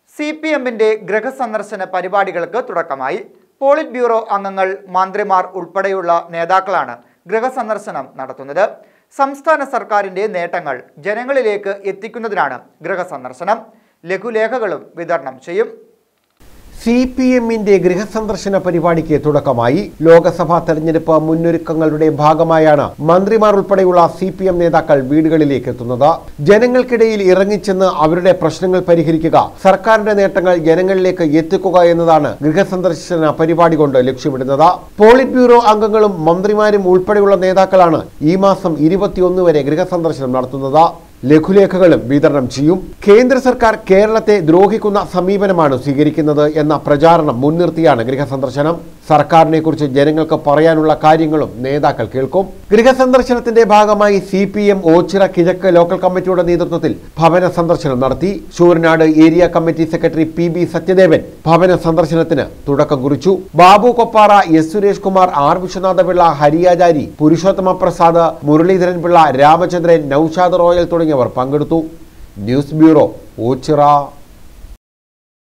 C P എമ്മിന്റെ ഗൃഹസന്ദർശന പരിപാടികൾക്ക് തുടക്കമായി പോളിറ്റ് ബ്യൂറോ അംഗങ്ങൾ മന്ത്രിമാർ ഉൾപ്പെടെയുള്ള നേതാക്കളാണ് ഗൃഹസന്ദർശനം നടത്തുന്നത് സംസ്ഥാന സർക്കാരിന്റെ നേട്ടങ്ങൾ ജനങ്ങളിലേക്ക് എത്തിക്കുന്നതിനാണ് ഗൃഹസന്ദർശനം ലഘുലേഖകളും വിതരണം ചെയ്യും സി പി എമ്മിന്റെ ഗൃഹസന്ദർശന പരിപാടിക്ക് തുടക്കമായി ലോക്സഭാ തെരഞ്ഞെടുപ്പ് മുന്നൊരുക്കങ്ങളുടെ ഭാഗമായാണ് മന്ത്രിമാർ ഉൾപ്പെടെയുള്ള സി പി എം നേതാക്കൾ വീടുകളിലേക്ക് എത്തുന്നത് ജനങ്ങൾക്കിടയിൽ ഇറങ്ങിച്ചെന്ന് അവരുടെ പ്രശ്നങ്ങൾ പരിഹരിക്കുക സർക്കാരിന്റെ നേട്ടങ്ങൾ ജനങ്ങളിലേക്ക് എത്തിക്കുക എന്നതാണ് ഗൃഹസന്ദർശന പരിപാടി കൊണ്ട് ലക്ഷ്യമിടുന്നത് പോളിറ്റ് ബ്യൂറോ അംഗങ്ങളും മന്ത്രിമാരും ഉൾപ്പെടെയുള്ള നേതാക്കളാണ് ഈ മാസം ഇരുപത്തിയൊന്ന് വരെ ഗൃഹസന്ദർശനം നടത്തുന്നത് ലഘുലേഖകളും വിതരണം ചെയ്യും കേന്ദ്ര സർക്കാർ കേരളത്തെ ദ്രോഹിക്കുന്ന സമീപനമാണ് സ്വീകരിക്കുന്നത് എന്ന പ്രചാരണം മുൻനിർത്തിയാണ് ഗൃഹസന്ദർശനം സർക്കാരിനെ കുറിച്ച് ജനങ്ങൾക്ക് പറയാനുള്ള കാര്യങ്ങളും നേതാക്കൾ കേൾക്കും ഗൃഹസന്ദർശനത്തിന്റെ ഭാഗമായി സി പി എം ഓച്ചിറ കിഴക്ക് ലോക്കൽ കമ്മിറ്റിയുടെ നേതൃത്വത്തിൽ ഭവന സന്ദർശനം നടത്തി Sooranad area committee secretary P B Sathyadevan ഭവന സന്ദർശനത്തിന് തുടക്കം കുറിച്ചു Babu Koppara S Suresh Kumar R Viswanathapillai Hariyachari Purushothama Prasad Muraleedharan Pillai Ramachandran Naushad Royal തുടങ്ങിയവർ പങ്കെടുത്തു ന്യൂസ് ബ്യൂറോ ഓച്ചിറ